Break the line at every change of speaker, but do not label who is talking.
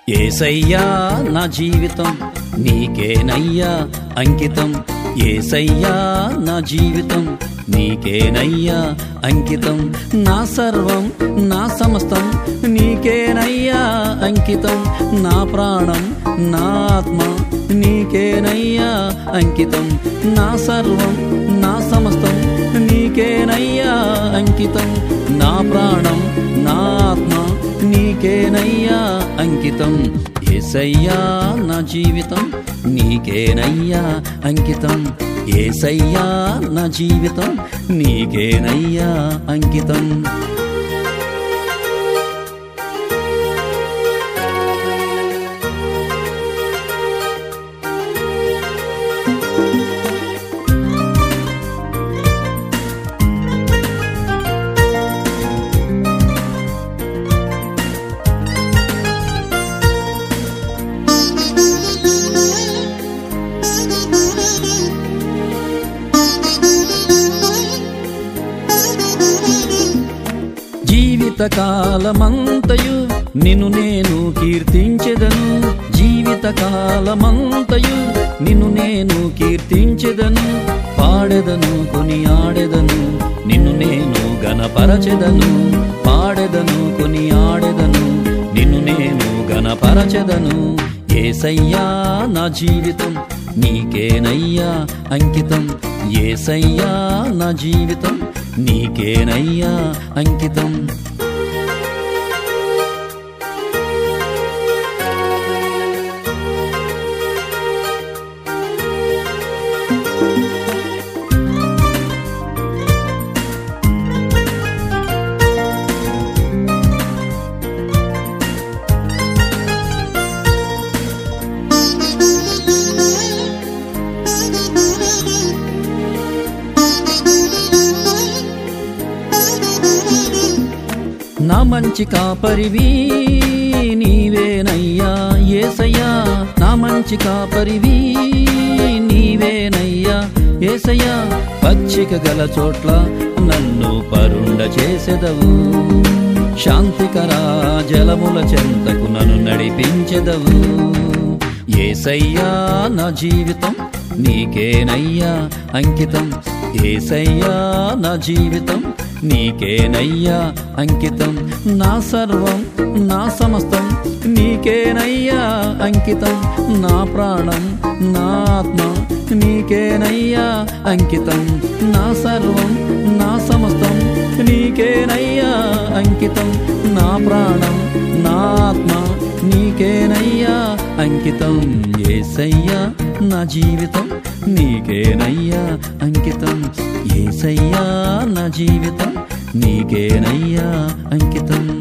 ఏసయ్యా నా జీవితం నీకేనయ్యా అంకితం ఏసయ్యా నా జీవితం నీకేనయ్యా అంకితం నా సర్వం నా సమస్తం నీకేనయ్యా అంకితం నా ప్రాణం నా ఆత్మ నీకేనయ్యా అంకితం నా సర్వం నా సమస్తం నీకేనయ్యా అంకితం నా ప్రాణం నా ఆత్మ నీకేనయ్యా అంకితం ఏసయ్యా నా జీవితం నీకేనయ్యా అంకితం ఏసయ్యా నా జీవితం నీకేనయ్యా అంకితం జీవితకాలమంతయు నిన్ను నేను కీర్తించెదను జీవితకాలమంతయు నిన్ను నేను కీర్తించెదను పాడెదను కొని ఆడెదను నిన్ను నేను గణపరచెదను పాడెదను కొని ఆడెదను నిన్ను నేను గణపరచెదను ఏసయ్యా నా జీవితం నీకేనయ్యా అంకితం ఏసయ్యా నా జీవితం నీకేనయ్యా అంకితం నా మంచి కాపరివి నీవేనయ్యా ఏసయ్యా నా మంచి కాపరివి నీవేనయ్యా ఏసయ్యా పచ్చిక గల చోట్ల నన్ను పరుండ చేసెదవు శాంతికరా జలముల చెంతకు నన్ను నడిపించెదవు ఏసయ్యా నా జీవితం నీకేనయ్యా అంకితం ఏసయ్యా నా జీవితం నీకేనయ్యా అంకితం నా సర్వం నా సమస్తం నీకేనయ్యా అంకితం నా ప్రాణం నా ఆత్మ నీకేనయ్యా అంకితం నా సర్వం నా సమస్తం నీకేనయ్యా అంకితం నా ప్రాణం నా ఆత్మ నీకేనయ్యా అంకితం ఏసయ్యా నా జీవితం నీకేనయ్యా అంకితం ఏసయ్యా నా జీవితం నీకేనయ్యా అంకితం